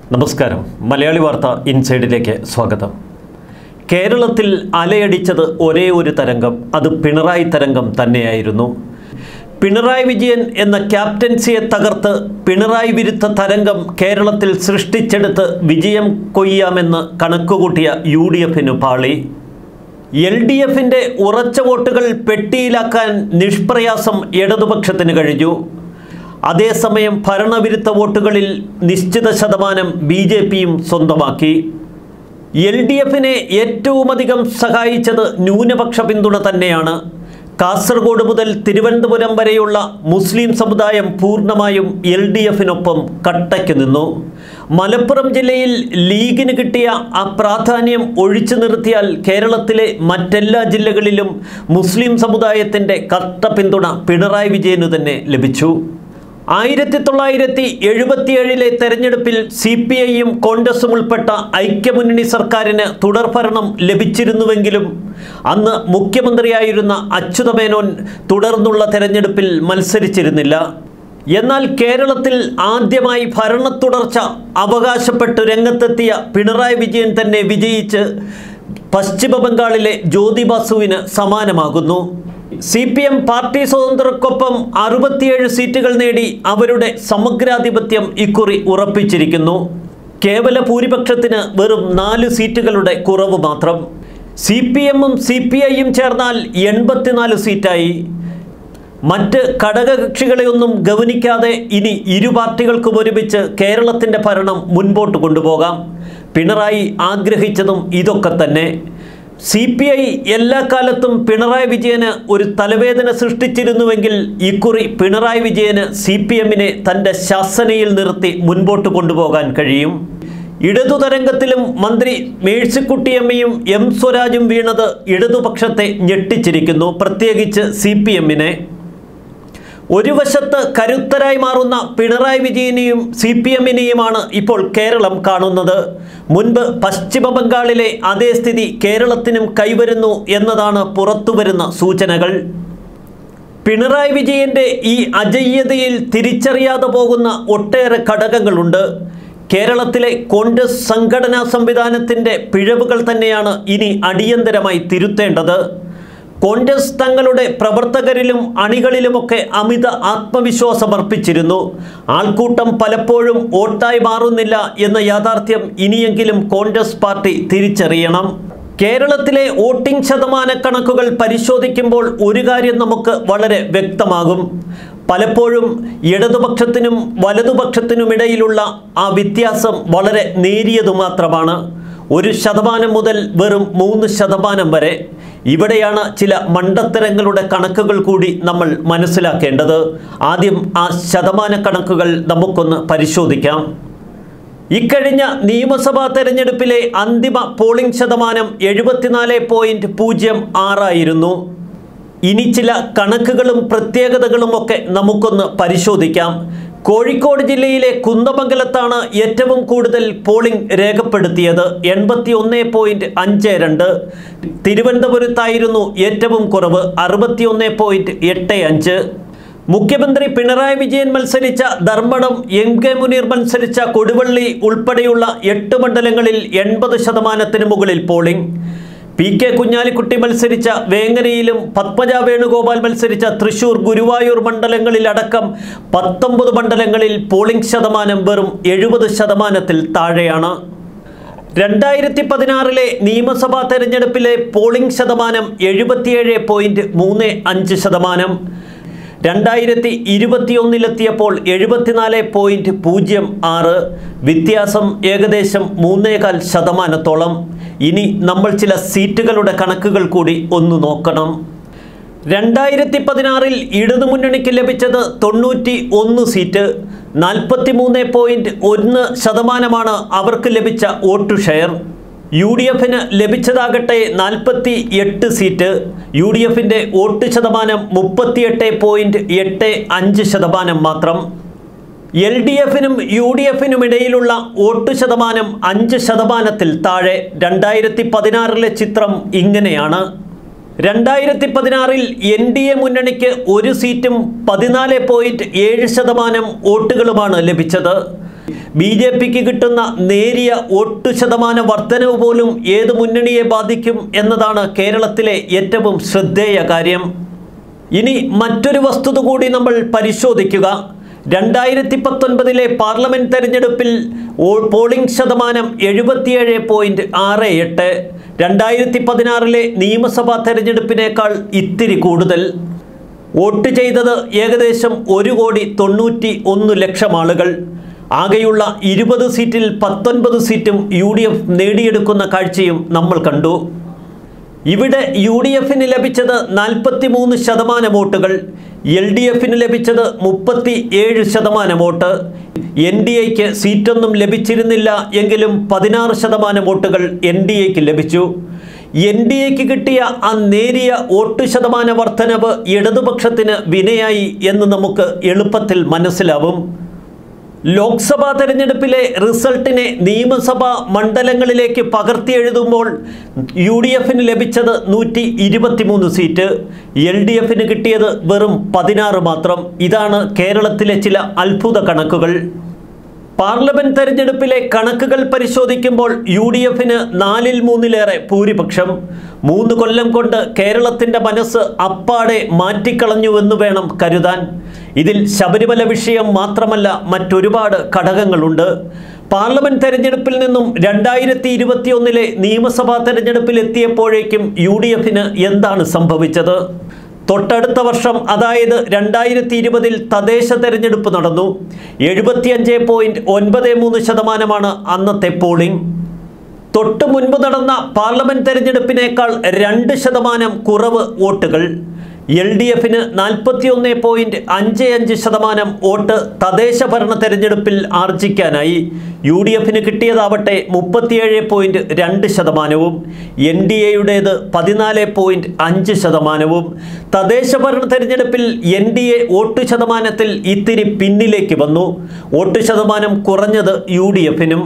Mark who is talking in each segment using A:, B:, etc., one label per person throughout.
A: നമസ്കാരം മലയാളി വാർത്ത ഇൻസൈഡിലേക്ക് സ്വാഗതം കേരളത്തിൽ അലയടിച്ചത് ഒരേ ഒരു തരംഗം അത് പിണറായി തരംഗം തന്നെയായിരുന്നു പിണറായി വിജയൻ എന്ന ക്യാപ്റ്റൻസിയെ തകർത്ത് പിണറായി വിരുദ്ധ തരംഗം കേരളത്തിൽ സൃഷ്ടിച്ചെടുത്ത് വിജയം കൊയ്യാമെന്ന് കണക്കുകൂട്ടിയ യു ഡി എഫിനു പാളി എൽ ഡി എഫിൻ്റെ ഉറച്ച വോട്ടുകൾ പെട്ടിയിലാക്കാൻ നിഷ്പ്രയാസം ഇടതുപക്ഷത്തിന് കഴിഞ്ഞു അതേസമയം ഭരണവിരുദ്ധ വോട്ടുകളിൽ നിശ്ചിത ശതമാനം ബി ജെ പിയും സ്വന്തമാക്കി എൽ ഡി എഫിനെ ഏറ്റവുമധികം സഹായിച്ചത് ന്യൂനപക്ഷ പിന്തുണ തന്നെയാണ് കാസർഗോഡ് മുതൽ തിരുവനന്തപുരം വരെയുള്ള മുസ്ലിം സമുദായം പൂർണ്ണമായും എൽ ഡി എഫിനൊപ്പം കട്ടയ്ക്ക് നിന്നു മലപ്പുറം ജില്ലയിൽ ലീഗിന് കിട്ടിയ ആ പ്രാധാന്യം ഒഴിച്ചു നിർത്തിയാൽ കേരളത്തിലെ മറ്റെല്ലാ ജില്ലകളിലും മുസ്ലിം സമുദായത്തിൻ്റെ കട്ട പിന്തുണ പിണറായി വിജയനു തന്നെ ലഭിച്ചു ആയിരത്തി തൊള്ളായിരത്തി എഴുപത്തിയേഴിലെ തെരഞ്ഞെടുപ്പിൽ സി പി ഐയും കോൺഗ്രസും ഉൾപ്പെട്ട ഐക്യമുന്നണി സർക്കാരിന് തുടർഭരണം ലഭിച്ചിരുന്നുവെങ്കിലും അന്ന് മുഖ്യമന്ത്രിയായിരുന്ന അച്യുതമേനോൻ തുടർന്നുള്ള തെരഞ്ഞെടുപ്പിൽ മത്സരിച്ചിരുന്നില്ല എന്നാൽ കേരളത്തിൽ ആദ്യമായി ഭരണത്തുടർച്ച അവകാശപ്പെട്ട് രംഗത്തെത്തിയ പിണറായി വിജയൻ തന്നെ വിജയിച്ച് പശ്ചിമ ബംഗാളിലെ ജ്യോതി ബാസുവിന് സമാനമാകുന്നു സി പി എം പാർട്ടി സ്വതന്ത്രർക്കൊപ്പം അറുപത്തിയേഴ് സീറ്റുകൾ നേടി അവരുടെ സമഗ്രാധിപത്യം ഇക്കുറി ഉറപ്പിച്ചിരിക്കുന്നു കേവല ഭൂരിപക്ഷത്തിന് വെറും നാല് സീറ്റുകളുടെ കുറവ് മാത്രം സി പി എമ്മും സി പി ഐയും ചേർന്നാൽ എൺപത്തിനാല് സീറ്റായി മറ്റ് ഘടകകക്ഷികളെയൊന്നും ഗവനിക്കാതെ ഇനി ഇരു പാർട്ടികൾക്കും ഒരുമിച്ച് കേരളത്തിൻ്റെ ഭരണം മുൻപോട്ട് കൊണ്ടുപോകാം പിണറായി ആഗ്രഹിച്ചതും ഇതൊക്കെ തന്നെ സി പി ഐ എല്ലാ കാലത്തും പിണറായി വിജയന് ഒരു തലവേദന സൃഷ്ടിച്ചിരുന്നുവെങ്കിൽ ഇക്കുറി പിണറായി വിജയന് സി പി എമ്മിനെ തൻ്റെ ശാസനയിൽ നിർത്തി മുൻപോട്ട് കൊണ്ടുപോകാൻ കഴിയും ഇടതുതരംഗത്തിലും മന്ത്രി മേഴ്സിക്കുട്ടിയമ്മയും എം സ്വരാജും വീണത് ഇടതുപക്ഷത്തെ ഞെട്ടിച്ചിരിക്കുന്നു പ്രത്യേകിച്ച് സി പി എമ്മിനെ ഒരു വശത്ത് കരുത്തരായി മാറുന്ന പിണറായി വിജയനെയും സി പി എമ്മിനെയുമാണ് ഇപ്പോൾ കേരളം കാണുന്നത് മുൻപ് പശ്ചിമ ബംഗാളിലെ അതേ സ്ഥിതി കേരളത്തിനും കൈവരുന്നു എന്നതാണ് പുറത്തുവരുന്ന സൂചനകൾ പിണറായി വിജയൻ്റെ ഈ അജയ്യതയിൽ തിരിച്ചറിയാതെ പോകുന്ന ഒട്ടേറെ ഘടകങ്ങളുണ്ട് കേരളത്തിലെ കോൺഗ്രസ് സംഘടനാ സംവിധാനത്തിൻ്റെ പിഴവുകൾ തന്നെയാണ് ഇനി അടിയന്തരമായി തിരുത്തേണ്ടത് കോൺഗ്രസ് തങ്ങളുടെ പ്രവർത്തകരിലും അണികളിലുമൊക്കെ അമിത ആത്മവിശ്വാസം അർപ്പിച്ചിരുന്നു ആൾക്കൂട്ടം പലപ്പോഴും വോട്ടായി മാറുന്നില്ല എന്ന യാഥാർത്ഥ്യം ഇനിയെങ്കിലും കോൺഗ്രസ് പാർട്ടി തിരിച്ചറിയണം കേരളത്തിലെ വോട്ടിംഗ് ശതമാന കണക്കുകൾ പരിശോധിക്കുമ്പോൾ ഒരു കാര്യം നമുക്ക് വളരെ വ്യക്തമാകും പലപ്പോഴും ഇടതുപക്ഷത്തിനും വലതുപക്ഷത്തിനുമിടയിലുള്ള ആ വ്യത്യാസം വളരെ നേരിയതു മാത്രമാണ് ഒരു ശതമാനം മുതൽ വെറും മൂന്ന് ശതമാനം വരെ ഇവിടെയാണ് ചില മണ്ടത്തരങ്ങളുടെ കണക്കുകൾ കൂടി നമ്മൾ മനസ്സിലാക്കേണ്ടത് ആദ്യം ആ ശതമാന കണക്കുകൾ നമുക്കൊന്ന് പരിശോധിക്കാം ഇക്കഴിഞ്ഞ നിയമസഭാ തെരഞ്ഞെടുപ്പിലെ അന്തിമ പോളിംഗ് ശതമാനം എഴുപത്തിനാല് പോയിൻറ്റ് പൂജ്യം ആറായിരുന്നു ഇനി ചില കണക്കുകളും പ്രത്യേകതകളും ഒക്കെ നമുക്കൊന്ന് പരിശോധിക്കാം കോഴിക്കോട് ജില്ലയിലെ കുന്നമംഗലത്താണ് ഏറ്റവും കൂടുതൽ പോളിംഗ് രേഖപ്പെടുത്തിയത് എൺപത്തി ഒന്ന് പോയിൻറ്റ് അഞ്ച് രണ്ട് തിരുവനന്തപുരത്തായിരുന്നു ഏറ്റവും കുറവ് അറുപത്തി ഒന്ന് പോയിൻറ്റ് എട്ട് അഞ്ച് മുഖ്യമന്ത്രി പിണറായി വിജയൻ മത്സരിച്ച ധർമ്മടം എം കെ മുനീർ മത്സരിച്ച കൊടുവള്ളി ഉൾപ്പെടെയുള്ള എട്ട് മണ്ഡലങ്ങളിൽ എൺപത് ശതമാനത്തിന് മുകളിൽ പോളിംഗ് പി കെ കുഞ്ഞാലിക്കുട്ടി മത്സരിച്ച വേങ്ങരയിലും പത്മജ വേണുഗോപാൽ മത്സരിച്ച തൃശൂർ ഗുരുവായൂർ മണ്ഡലങ്ങളിലടക്കം പത്തൊമ്പത് മണ്ഡലങ്ങളിൽ പോളിംഗ് ശതമാനം വെറും എഴുപത് ശതമാനത്തിൽ താഴെയാണ് രണ്ടായിരത്തി പതിനാറിലെ നിയമസഭാ തെരഞ്ഞെടുപ്പിലെ പോളിംഗ് ശതമാനം എഴുപത്തിയേഴ് പോയിൻറ്റ് മൂന്ന് അഞ്ച് ശതമാനം രണ്ടായിരത്തി ഇരുപത്തിയൊന്നിലെത്തിയപ്പോൾ എഴുപത്തിനാല് പോയിൻറ്റ് പൂജ്യം ആറ് വ്യത്യാസം ഏകദേശം മൂന്നേകാൽ ശതമാനത്തോളം ഇനി നമ്മൾ ചില സീറ്റുകളുടെ കണക്കുകൾ കൂടി ഒന്ന് നോക്കണം രണ്ടായിരത്തി പതിനാറിൽ ഇടതുമുന്നണിക്ക് ലഭിച്ചത് തൊണ്ണൂറ്റി ഒന്ന് സീറ്റ് നാൽപ്പത്തി മൂന്ന് പോയിൻറ്റ് ഒന്ന് ശതമാനമാണ് അവർക്ക് ലഭിച്ച വോട്ട് ഷെയർ യു ഡി എഫിന് ലഭിച്ചതാകട്ടെ നാൽപ്പത്തി എട്ട് സീറ്റ് യു ഡി എഫിൻ്റെ വോട്ട് ശതമാനം മുപ്പത്തിയെട്ട് പോയിൻറ്റ് എട്ട് അഞ്ച് ശതമാനം മാത്രം എൽ ഡി എഫിനും യു ഡി എഫിനും ഇടയിലുള്ള വോട്ട് ശതമാനം അഞ്ച് ശതമാനത്തിൽ താഴെ രണ്ടായിരത്തി പതിനാറിലെ ചിത്രം ഇങ്ങനെയാണ് രണ്ടായിരത്തി പതിനാറിൽ എൻ ഡി എ മുന്നണിക്ക് ഒരു സീറ്റും പതിനാല് പോയിൻറ്റ് ഏഴ് ശതമാനം വോട്ടുകളുമാണ് ലഭിച്ചത് ബി ജെ പിക്ക് കിട്ടുന്ന നേരിയ ഒട്ടു ശതമാന വർധനവ് പോലും ഏത് മുന്നണിയെ ബാധിക്കും എന്നതാണ് കേരളത്തിലെ ഏറ്റവും ശ്രദ്ധേയ കാര്യം ഇനി മറ്റൊരു വസ്തുത കൂടി നമ്മൾ പരിശോധിക്കുക രണ്ടായിരത്തി പത്തൊൻപതിലെ പാർലമെന്റ് തെരഞ്ഞെടുപ്പിൽ ഓ- പോളിംഗ് ശതമാനം എഴുപത്തിയേഴ് പോയിന്റ് ആറ് എട്ട് രണ്ടായിരത്തി പതിനാറിലെ നിയമസഭാ തെരഞ്ഞെടുപ്പിനേക്കാൾ ഇത്തിരി കൂടുതൽ വോട്ട് ചെയ്തത് ഏകദേശം ഒരു കോടി തൊണ്ണൂറ്റി ഒന്ന് ലക്ഷം ആളുകൾ ആകെയുള്ള ഇരുപത് സീറ്റിൽ പത്തൊൻപത് സീറ്റും യു ഡി എഫ് നേടിയെടുക്കുന്ന കാഴ്ചയും നമ്മൾ കണ്ടു ഇവിടെ യു ഡി എഫിന് ലഭിച്ചത് നാൽപ്പത്തി മൂന്ന് ശതമാനം വോട്ടുകൾ എൽ ഡി എഫിന് ലഭിച്ചത് മുപ്പത്തി ഏഴ് ശതമാനം വോട്ട് എൻ ഡി എക്ക് സീറ്റൊന്നും ലഭിച്ചിരുന്നില്ല എങ്കിലും പതിനാറ് ശതമാനം വോട്ടുകൾ എൻ ഡി എക്ക് ലഭിച്ചു എൻ ഡി എക്ക് കിട്ടിയ ആ നേരിയ വോട്ട് ശതമാന വർധനവ് ഇടതുപക്ഷത്തിന് വിനയായി എന്ന് നമുക്ക് എളുപ്പത്തിൽ മനസ്സിലാവും ലോക്സഭാ തെരഞ്ഞെടുപ്പിലെ റിസൾട്ടിനെ നിയമസഭാ മണ്ഡലങ്ങളിലേക്ക് പകർത്തിയെഴുതുമ്പോൾ യു ഡി എഫിന് ലഭിച്ചത് നൂറ്റി ഇരുപത്തിമൂന്ന് സീറ്റ് എൽ ഡി എഫിന് കിട്ടിയത് വെറും പതിനാറ് മാത്രം ഇതാണ് കേരളത്തിലെ ചില അത്ഭുത കണക്കുകൾ പാർലമെന്റ് തെരഞ്ഞെടുപ്പിലെ കണക്കുകൾ പരിശോധിക്കുമ്പോൾ യു ഡി എഫിന് നാലിൽ മൂന്നിലേറെ ഭൂരിപക്ഷം മൂന്ന് കൊല്ലം കൊണ്ട് കേരളത്തിൻ്റെ മനസ്സ് അപ്പാടെ മാറ്റിക്കളഞ്ഞുവെന്ന് വേണം കരുതാൻ ഇതിൽ ശബരിമല വിഷയം മാത്രമല്ല മറ്റൊരുപാട് ഘടകങ്ങളുണ്ട് പാർലമെന്റ് തെരഞ്ഞെടുപ്പിൽ നിന്നും രണ്ടായിരത്തി ഇരുപത്തിയൊന്നിലെ നിയമസഭാ തെരഞ്ഞെടുപ്പിൽ എത്തിയപ്പോഴേക്കും യു ഡി എഫിന് എന്താണ് സംഭവിച്ചത് തൊട്ടടുത്ത വർഷം അതായത് രണ്ടായിരത്തി ഇരുപതിൽ തദ്ദേശ തെരഞ്ഞെടുപ്പ് നടന്നു എഴുപത്തിയഞ്ച് പോയിന്റ് ഒൻപത് മൂന്ന് ശതമാനമാണ് അന്നത്തെ പോളിംഗ് തൊട്ട് മുൻപ് നടന്ന പാർലമെന്റ് തെരഞ്ഞെടുപ്പിനേക്കാൾ രണ്ട് ശതമാനം കുറവ് വോട്ടുകൾ എൽ ഡി എഫിന് നാൽപ്പത്തിയൊന്ന് പോയിന്റ് അഞ്ച് അഞ്ച് ശതമാനം വോട്ട് തദ്ദേശ ഭരണ തെരഞ്ഞെടുപ്പിൽ ആർജിക്കാനായി യു ഡി എഫിന് കിട്ടിയതാവട്ടെ മുപ്പത്തിയേഴ് പോയിന്റ് രണ്ട് ശതമാനവും എൻ ഡി എയുടേത് പതിനാല് പോയിന്റ് അഞ്ച് ശതമാനവും തദ്ദേശ ഭരണ തെരഞ്ഞെടുപ്പിൽ എൻ ഡി എ വോട്ട് ശതമാനത്തിൽ ഇത്തിരി പിന്നിലേക്ക് വന്നു വോട്ട് ശതമാനം കുറഞ്ഞത് യു ഡി എഫിനും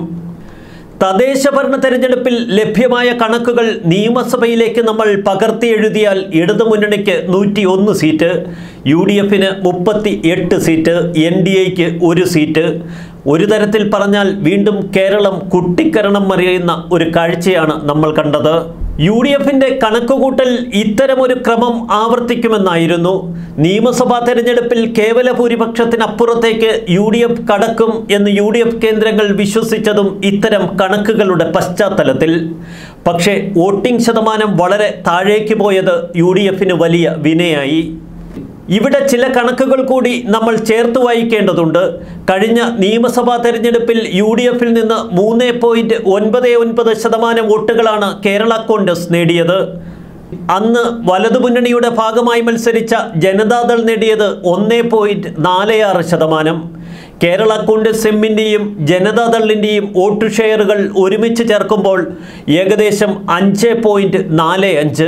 A: തദ്ദേശ ഭരണ തെരഞ്ഞെടുപ്പിൽ ലഭ്യമായ കണക്കുകൾ നിയമസഭയിലേക്ക് നമ്മൾ പകർത്തി എഴുതിയാൽ ഇടതുമുന്നണിക്ക് നൂറ്റി ഒന്ന് സീറ്റ് യു ഡി എഫിന് മുപ്പത്തി എട്ട് സീറ്റ് എൻ ഡി എക്ക് ഒരു സീറ്റ് ഒരു തരത്തിൽ പറഞ്ഞാൽ വീണ്ടും കേരളം കുട്ടിക്കരണം മറിയുന്ന ഒരു കാഴ്ചയാണ് നമ്മൾ കണ്ടത് യു ഡി എഫിൻ്റെ കണക്കുകൂട്ടൽ ഇത്തരമൊരു ക്രമം ആവർത്തിക്കുമെന്നായിരുന്നു നിയമസഭാ തെരഞ്ഞെടുപ്പിൽ കേവല ഭൂരിപക്ഷത്തിനപ്പുറത്തേക്ക് യു ഡി എഫ് കടക്കും എന്ന് യു ഡി എഫ് കേന്ദ്രങ്ങൾ വിശ്വസിച്ചതും ഇത്തരം കണക്കുകളുടെ പശ്ചാത്തലത്തിൽ പക്ഷേ വോട്ടിംഗ് ശതമാനം വളരെ താഴേക്ക് പോയത് യു ഡി എഫിന് വലിയ വിനയായി ഇവിടെ ചില കണക്കുകൾ കൂടി നമ്മൾ ചേർത്ത് വായിക്കേണ്ടതുണ്ട് കഴിഞ്ഞ നിയമസഭാ തെരഞ്ഞെടുപ്പിൽ യു ഡി എഫിൽ നിന്ന് മൂന്ന് പോയിന്റ് ഒൻപത് ഒൻപത് ശതമാനം വോട്ടുകളാണ് കേരള കോൺഗ്രസ് നേടിയത് അന്ന് വലതുമുന്നണിയുടെ ഭാഗമായി മത്സരിച്ച ജനതാദൾ നേടിയത് ഒന്ന് പോയിന്റ് നാല് ആറ് ശതമാനം കേരള കോൺഗ്രസ് എമ്മിൻ്റെയും ജനതാദളിൻ്റെയും വോട്ട് ഷെയറുകൾ ഒരുമിച്ച് ചേർക്കുമ്പോൾ ഏകദേശം അഞ്ച് പോയിന്റ് നാല് അഞ്ച്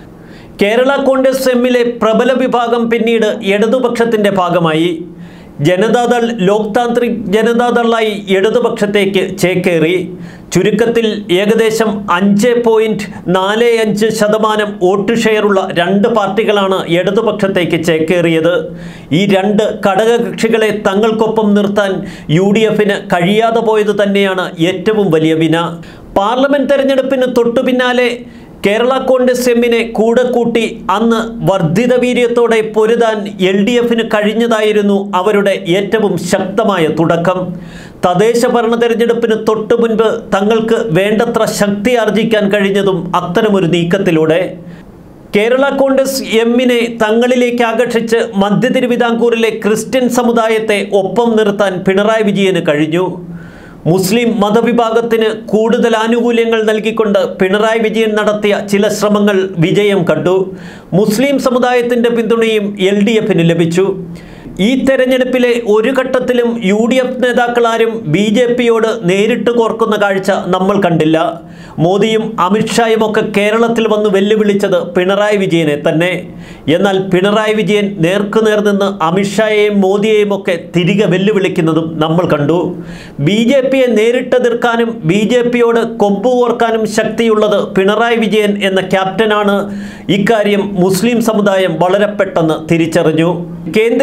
A: കേരള കോൺഗ്രസ് എമ്മിലെ പ്രബല വിഭാഗം പിന്നീട് ഇടതുപക്ഷത്തിൻ്റെ ഭാഗമായി ജനതാദൾ ലോക് താന്ത്രിക് ജനതാദളായി ഇടതുപക്ഷത്തേക്ക് ചേക്കേറി ചുരുക്കത്തിൽ ഏകദേശം അഞ്ച് പോയിൻറ്റ് നാല് അഞ്ച് ശതമാനം വോട്ട് ഷെയറുള്ള രണ്ട് പാർട്ടികളാണ് ഇടതുപക്ഷത്തേക്ക് ചേക്കേറിയത് ഈ രണ്ട് ഘടകകക്ഷികളെ തങ്ങൾക്കൊപ്പം നിർത്താൻ യു ഡി എഫിന് കഴിയാതെ പോയത് തന്നെയാണ് ഏറ്റവും വലിയ വിന പാർലമെന്റ് തെരഞ്ഞെടുപ്പിന് തൊട്ടു പിന്നാലെ കേരള കോൺഗ്രസ് എമ്മിനെ കൂടെ കൂട്ടി അന്ന് വർദ്ധിത വീര്യത്തോടെ പൊരുതാൻ എൽ ഡി എഫിന് കഴിഞ്ഞതായിരുന്നു അവരുടെ ഏറ്റവും ശക്തമായ തുടക്കം തദ്ദേശ ഭരണ തെരഞ്ഞെടുപ്പിന് തൊട്ടു മുൻപ് തങ്ങൾക്ക് വേണ്ടത്ര ശക്തി ആർജിക്കാൻ കഴിഞ്ഞതും അത്തരമൊരു നീക്കത്തിലൂടെ കേരള കോൺഗ്രസ് എമ്മിനെ തങ്ങളിലേക്ക് ആകർഷിച്ച് മധ്യ തിരുവിതാംകൂറിലെ ക്രിസ്ത്യൻ സമുദായത്തെ ഒപ്പം നിർത്താൻ പിണറായി വിജയന് കഴിഞ്ഞു മുസ്ലിം മതവിഭാഗത്തിന് കൂടുതൽ ആനുകൂല്യങ്ങൾ നൽകിക്കൊണ്ട് പിണറായി വിജയൻ നടത്തിയ ചില ശ്രമങ്ങൾ വിജയം കണ്ടു മുസ്ലിം സമുദായത്തിൻ്റെ പിന്തുണയും എൽ ഡി എഫിന് ലഭിച്ചു ഈ തെരഞ്ഞെടുപ്പിലെ ഒരു ഘട്ടത്തിലും യു ഡി എഫ് നേതാക്കളാരും ബി ജെ പിയോട് നേരിട്ട് കോർക്കുന്ന കാഴ്ച നമ്മൾ കണ്ടില്ല മോദിയും അമിത്ഷായും ഒക്കെ കേരളത്തിൽ വന്ന് വെല്ലുവിളിച്ചത് പിണറായി വിജയനെ തന്നെ എന്നാൽ പിണറായി വിജയൻ നേർക്കുനേർ നിന്ന് അമിത്ഷായെയും മോദിയെയും ഒക്കെ തിരികെ വെല്ലുവിളിക്കുന്നതും നമ്മൾ കണ്ടു ബി ജെ പിയെ നേരിട്ടെതിർക്കാനും ബി ജെ പിയോട് കൊമ്പ് കോർക്കാനും ശക്തിയുള്ളത് പിണറായി വിജയൻ എന്ന ക്യാപ്റ്റനാണ് ഇക്കാര്യം മുസ്ലിം സമുദായം വളരെ പെട്ടെന്ന് തിരിച്ചറിഞ്ഞു കേന്ദ്ര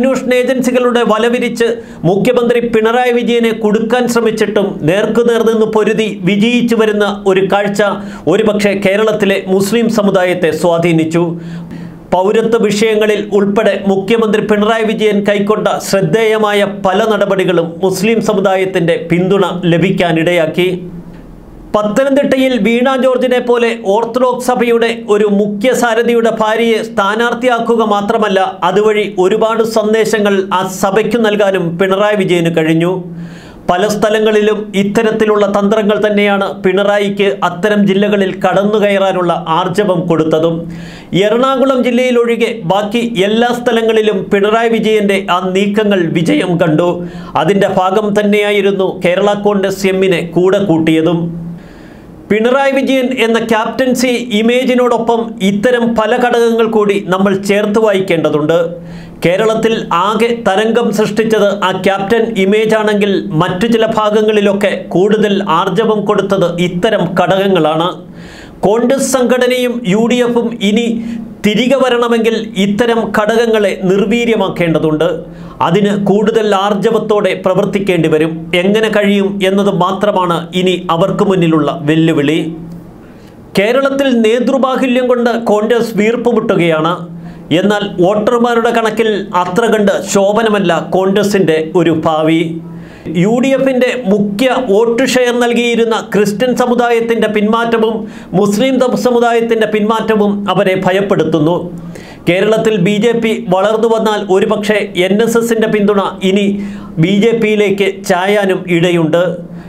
A: അന്വേഷണ ഏജൻസികളുടെ വലവിരിച്ച് മുഖ്യമന്ത്രി പിണറായി വിജയനെ കുടുക്കാൻ ശ്രമിച്ചിട്ടും നേർക്കുനേർ നിന്ന് പൊരുതി വിജയിച്ചു വരുന്ന ഒരു കാഴ്ച ഒരുപക്ഷെ കേരളത്തിലെ മുസ്ലിം സമുദായത്തെ സ്വാധീനിച്ചു പൗരത്വ വിഷയങ്ങളിൽ ഉൾപ്പെടെ മുഖ്യമന്ത്രി പിണറായി വിജയൻ കൈക്കൊണ്ട ശ്രദ്ധേയമായ പല നടപടികളും മുസ്ലിം സമുദായത്തിൻ്റെ പിന്തുണ ലഭിക്കാനിടയാക്കി പത്തനംതിട്ടയിൽ വീണ ജോർജിനെ പോലെ ഓർത്തഡോക്സ് സഭയുടെ ഒരു മുഖ്യ സാരഥിയുടെ ഭാര്യയെ സ്ഥാനാർത്ഥിയാക്കുക മാത്രമല്ല അതുവഴി ഒരുപാട് സന്ദേശങ്ങൾ ആ സഭയ്ക്ക് നൽകാനും പിണറായി വിജയന് കഴിഞ്ഞു പല സ്ഥലങ്ങളിലും ഇത്തരത്തിലുള്ള തന്ത്രങ്ങൾ തന്നെയാണ് പിണറായിക്ക് അത്തരം ജില്ലകളിൽ കടന്നു കയറാനുള്ള ആർജവം കൊടുത്തതും എറണാകുളം ജില്ലയിലൊഴികെ ബാക്കി എല്ലാ സ്ഥലങ്ങളിലും പിണറായി വിജയന്റെ ആ നീക്കങ്ങൾ വിജയം കണ്ടു അതിൻ്റെ ഭാഗം തന്നെയായിരുന്നു കേരള കോൺഗ്രസ് എമ്മിനെ കൂടെ കൂട്ടിയതും പിണറായി വിജയൻ എന്ന ക്യാപ്റ്റൻസി ഇമേജിനോടൊപ്പം ഇത്തരം പല ഘടകങ്ങൾ കൂടി നമ്മൾ ചേർത്ത് വായിക്കേണ്ടതുണ്ട് കേരളത്തിൽ ആകെ തരംഗം സൃഷ്ടിച്ചത് ആ ക്യാപ്റ്റൻ ഇമേജ് ആണെങ്കിൽ മറ്റു ചില ഭാഗങ്ങളിലൊക്കെ കൂടുതൽ ആർജവം കൊടുത്തത് ഇത്തരം ഘടകങ്ങളാണ് കോൺഗ്രസ് സംഘടനയും യു ഡി എഫും ഇനി തിരികെ വരണമെങ്കിൽ ഇത്തരം ഘടകങ്ങളെ നിർവീര്യമാക്കേണ്ടതുണ്ട് അതിന് കൂടുതൽ ആർജവത്തോടെ പ്രവർത്തിക്കേണ്ടി വരും എങ്ങനെ കഴിയും എന്നത് മാത്രമാണ് ഇനി അവർക്ക് മുന്നിലുള്ള വെല്ലുവിളി കേരളത്തിൽ നേതൃബാഹുല്യം കൊണ്ട് കോൺഗ്രസ് വീർപ്പുമുട്ടുകയാണ് എന്നാൽ വോട്ടർമാരുടെ കണക്കിൽ അത്ര കണ്ട് ശോഭനമല്ല കോൺഗ്രസിൻ്റെ ഒരു ഭാവി യു ഡി എഫിൻ്റെ മുഖ്യ വോട്ട് ഷെയർ നൽകിയിരുന്ന ക്രിസ്ത്യൻ സമുദായത്തിൻ്റെ പിന്മാറ്റവും മുസ്ലിം സമുദായത്തിൻ്റെ പിന്മാറ്റവും അവരെ ഭയപ്പെടുത്തുന്നു കേരളത്തിൽ ബി ജെ പി വളർന്നു വന്നാൽ ഒരുപക്ഷെ എൻ എസ് എസിൻ്റെ പിന്തുണ ഇനി ബി ജെ പിയിലേക്ക് ചായാനും ഇടയുണ്ട്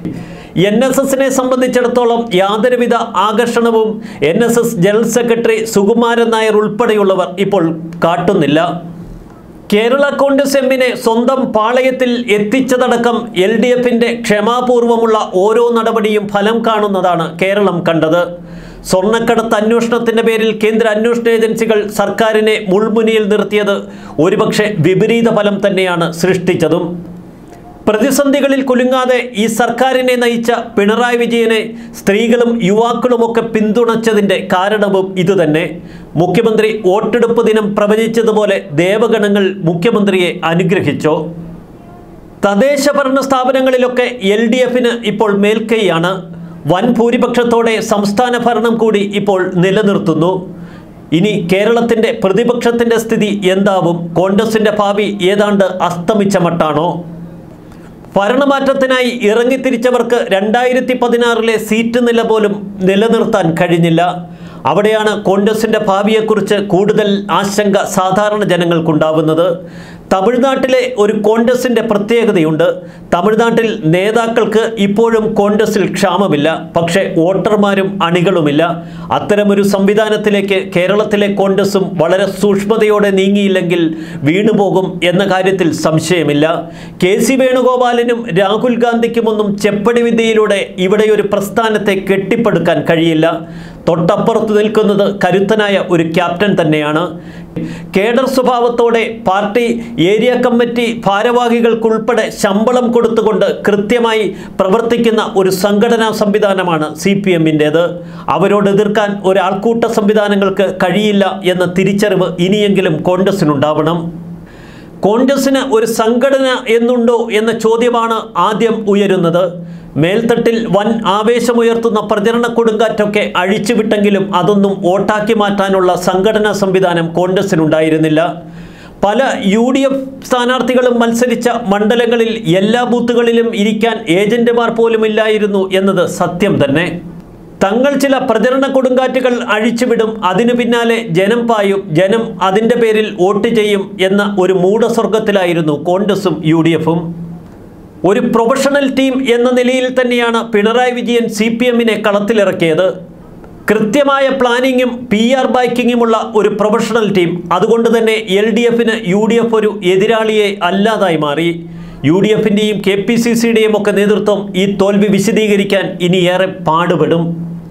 A: എൻ എസ് എസിനെ സംബന്ധിച്ചിടത്തോളം യാതൊരുവിധ ആകർഷണവും N S S general secretary Sukumaran Nair ഉൾപ്പെടെയുള്ളവർ ഇപ്പോൾ കാട്ടുന്നില്ല കേരള കോൺഗ്രസ് എമ്മിനെ സ്വന്തം പാളയത്തിൽ എത്തിച്ചതടക്കം എൽ ഡി എഫിൻ്റെ ക്ഷമാപൂർവമുള്ള ഓരോ നടപടിയും ഫലം കാണുന്നതാണ് കേരളം കണ്ടത് സ്വർണ്ണക്കടത്ത് അന്വേഷണത്തിന്റെ പേരിൽ കേന്ദ്ര അന്വേഷണ ഏജൻസികൾ സർക്കാരിനെ മുൾമുനിയിൽ നിർത്തിയത് ഒരുപക്ഷെ വിപരീത ഫലം തന്നെയാണ് സൃഷ്ടിച്ചതും പ്രതിസന്ധികളിൽ കുലുങ്ങാതെ ഈ സർക്കാരിനെ നയിച്ച പിണറായി വിജയനെ സ്ത്രീകളും യുവാക്കളുമൊക്കെ പിന്തുണച്ചതിൻ്റെ കാരണവും ഇതുതന്നെ മുഖ്യമന്ത്രി വോട്ടെടുപ്പ് ദിനം പ്രവചിച്ചതുപോലെ ദേവഗണങ്ങൾ മുഖ്യമന്ത്രിയെ അനുഗ്രഹിച്ചോ തദ്ദേശ ഭരണ സ്ഥാപനങ്ങളിലൊക്കെ എൽ ഡി എഫിന് ഇപ്പോൾ മേൽക്കൈയാണ് വൻ ഭൂരിപക്ഷത്തോടെ സംസ്ഥാന ഭരണം കൂടി ഇപ്പോൾ നിലനിർത്തുന്നു ഇനി കേരളത്തിൻ്റെ പ്രതിപക്ഷത്തിൻ്റെ സ്ഥിതി എന്താവും കോൺഗ്രസിൻ്റെ ഭാവി ഏതാണ്ട് അസ്തമിച്ച മട്ടാണോ ഭരണമാറ്റത്തിനായി ഇറങ്ങിത്തിരിച്ചവർക്ക് രണ്ടായിരത്തി പതിനാറിലെ സീറ്റ് നില പോലും നിലനിർത്താൻ കഴിഞ്ഞില്ല അവിടെയാണ് കോൺഗ്രസിൻ്റെ ഭാവിയെക്കുറിച്ച് കൂടുതൽ ആശങ്ക സാധാരണ ജനങ്ങൾക്കുണ്ടാവുന്നത് തമിഴ്നാട്ടിലെ ഒരു കോൺഗ്രസിൻ്റെ പ്രത്യേകതയുണ്ട് തമിഴ്നാട്ടിൽ നേതാക്കൾക്ക് ഇപ്പോഴും കോൺഗ്രസിൽ ക്ഷാമമില്ല പക്ഷേ വോട്ടർമാരും അണികളുമില്ല അത്തരമൊരു സംവിധാനത്തിലേക്ക് കേരളത്തിലെ കോൺഗ്രസും വളരെ സൂക്ഷ്മതയോടെ നീങ്ങിയില്ലെങ്കിൽ വീണുപോകും എന്ന കാര്യത്തിൽ സംശയമില്ല കെ സി വേണുഗോപാലിനും രാഹുൽ ഗാന്ധിക്കുമൊന്നും ചെപ്പടി വിദ്യയിലൂടെ ഇവിടെ ഒരു പ്രസ്ഥാനത്തെ കെട്ടിപ്പടുക്കാൻ കഴിയില്ല തൊട്ടപ്പുറത്ത് നിൽക്കുന്നത് കരുത്തനായ ഒരു ക്യാപ്റ്റൻ തന്നെയാണ് കേഡർ സ്വഭാവത്തോടെ പാർട്ടി ഏരിയ കമ്മിറ്റി ഭാരവാഹികൾക്കുൾപ്പെടെ ശമ്പളം കൊടുത്തുകൊണ്ട് കൃത്യമായി പ്രവർത്തിക്കുന്ന ഒരു സംഘടനാ സംവിധാനമാണ് സി പി എമ്മിൻ്റേത് അവരോട് എതിർക്കാൻ ഒരാൾക്കൂട്ട സംവിധാനങ്ങൾക്ക് കഴിയില്ല എന്ന തിരിച്ചറിവ് ഇനിയെങ്കിലും കോൺഗ്രസിനുണ്ടാവണം കോൺഗ്രസിന് ഒരു സംഘടന എന്നുണ്ടോ എന്ന ചോദ്യമാണ് ആദ്യം ഉയരുന്നത് മേൽത്തട്ടിൽ വൻ ആവേശമുയർത്തുന്ന പ്രചരണ കൊടുങ്കാറ്റൊക്കെ അഴിച്ചുവിട്ടെങ്കിലും അതൊന്നും വോട്ടാക്കി മാറ്റാനുള്ള സംഘടനാ സംവിധാനം കോൺഗ്രസിനുണ്ടായിരുന്നില്ല പല യു ഡി എഫ് സ്ഥാനാർത്ഥികളും മത്സരിച്ച മണ്ഡലങ്ങളിൽ എല്ലാ ബൂത്തുകളിലും ഇരിക്കാൻ ഏജന്റുമാർ പോലും ഇല്ലായിരുന്നു എന്നത് സത്യം തന്നെ തങ്ങൾ ചില പ്രചരണ കൊടുങ്കാറ്റുകൾ അഴിച്ചുവിടും അതിനു പിന്നാലെ ജനം പായും ജനം അതിൻ്റെ പേരിൽ വോട്ട് ചെയ്യും എന്ന ഒരു മൂഢസ്വർഗത്തിലായിരുന്നു കോൺഗ്രസും യു ഡി എഫും ഒരു പ്രൊഫഷണൽ ടീം എന്ന നിലയിൽ തന്നെയാണ് പിണറായി വിജയൻ സി പി എമ്മിനെ കളത്തിലിറക്കിയത് കൃത്യമായ പ്ലാനിങ്ങും പി ആർ ബാക്കിങ്ങുമുള്ള ഒരു പ്രൊഫഷണൽ ടീം അതുകൊണ്ട് തന്നെ എൽ ഡി എഫിന് യു ഡി എഫ് ഒരു എതിരാളിയെ അല്ലാതായി മാറി യു ഡി എഫിൻ്റെയും കെ പി സി സിയുടെയും ഒക്കെ നേതൃത്വം ഈ തോൽവി വിശദീകരിക്കാൻ ഇനി ഏറെ പാടുപെടും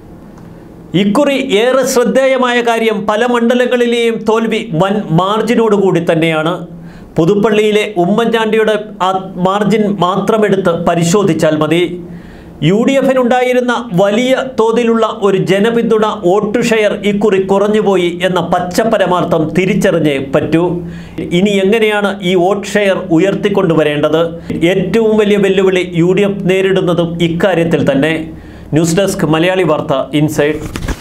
A: ഇക്കുറി ഏറെ ശ്രദ്ധേയമായ കാര്യം പല മണ്ഡലങ്ങളിലെയും തോൽവി വൻ മാർജിനോടുകൂടി തന്നെയാണ് പുതുപ്പള്ളിയിലെ ഉമ്മൻചാണ്ടിയുടെ ആ മാർജിൻ മാത്രമെടുത്ത് പരിശോധിച്ചാൽ മതി യു ഡി എഫിനുണ്ടായിരുന്ന വലിയ തോതിലുള്ള ഒരു ജനപിന്തുണ വോട്ട് ഷെയർ ഇക്കുറി കുറഞ്ഞുപോയി എന്ന പച്ചപ്പരമാർത്ഥം തിരിച്ചറിഞ്ഞേ പറ്റൂ ഇനി എങ്ങനെയാണ് ഈ വോട്ട് ഷെയർ ഉയർത്തിക്കൊണ്ടുവരേണ്ടത് ഏറ്റവും വലിയ വെല്ലുവിളി യു ഡി എഫ് നേരിടുന്നതും ഇക്കാര്യത്തിൽ തന്നെ ന്യൂസ് ഡെസ്ക് മലയാളി വാർത്ത ഇൻസൈഡ്